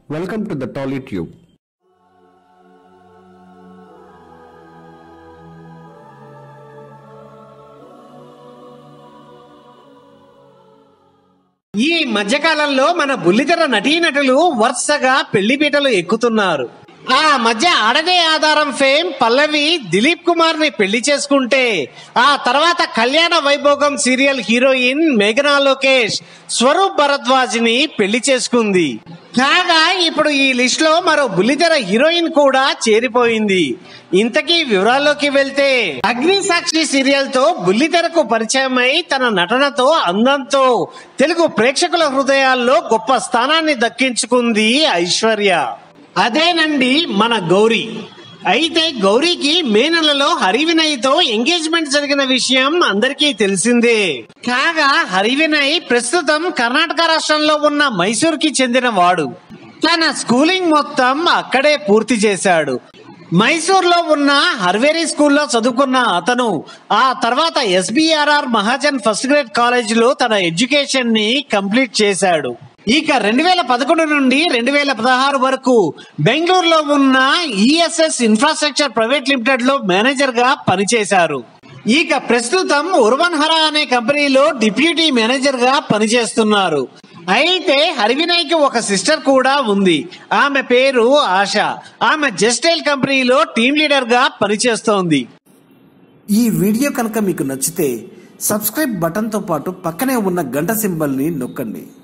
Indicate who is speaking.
Speaker 1: Welcome to the TollyTube.
Speaker 2: ఈ మధ్యకాలంలో మన బుల్లితెర నటీనటులు వరుసగా పెళ్లిపీటలు ఎక్కుతున్నారు ఆ మధ్య ఆడదే ఆధారం ఫేమ్ పల్లవి దిలీప్ కుమార్ ని పెళ్లి చేసుకుంటే ఆ తర్వాత కళ్యాణ వైభోగం సీరియల్ హీరోయిన్ మేఘనా లోకేష్ స్వరూప్ భరద్వాజ్ ని పెళ్లి చేసుకుంది కాగా ఇప్పుడు ఈ లిస్ట్ లో మరో బుల్లితెర హీరోయిన్ కూడా చేరిపోయింది ఇంతకీ వివరాల్లోకి వెళ్తే అగ్ని సాక్షి సీరియల్ తో బుల్లితెరకు పరిచయమై తన నటనతో అందంతో తెలుగు ప్రేక్షకుల హృదయాల్లో గొప్ప స్థానాన్ని దక్కించుకుంది ఐశ్వర్య అదేనండి మన గౌరీ అయితే గౌరీకి మే నెలలో హరివినయ్తో ఎంగేజ్మెంట్ జరిగిన విషయం అందరికీ తెలిసిందే కాగా హరివినయ్ ప్రస్తుతం కర్ణాటక రాష్ట్రంలో ఉన్న మైసూర్ కి చెందిన వాడు తన స్కూలింగ్ మొత్తం అక్కడే పూర్తి చేశాడు మైసూర్లో ఉన్న హర్వేరీ స్కూల్లో చదువుకున్న అతను ఆ తర్వాత ఎస్బిఆర్ఆర్ మహాజన్ ఫస్ట్ గ్రేడ్ కాలేజీలో తన ఎడ్యుకేషన్ ని కంప్లీట్ చేశాడు ఇక రెండు వేల పదకొండు నుండి రెండు వేల పదహారు వరకు బెంగళూరులో ఉన్న ఈఎస్ఎస్ ఇన్ఫ్రాస్ట్రక్చర్ ప్రైవేట్ లిమిటెడ్ లో మేనేజర్ గా పనిచేశారు ఇక ప్రస్తుతం ఉర్వన్హర అనే కంపెనీలో డిప్యూటీ మేనేజర్ గా పనిచేస్తున్నారు అయితే హరివినయ్కి ఒక సిస్టర్ కూడా ఉంది ఆమె పేరు ఆశ ఆమె జస్టైల్ కంపెనీలో టీమ్ లీడర్ గా పనిచేస్తోంది
Speaker 3: ఈ వీడియో కనుక మీకు నచ్చితే సబ్స్క్రైబ్ బటన్తో పాటు పక్కనే ఉన్న గంట సింబల్ని నొక్కండి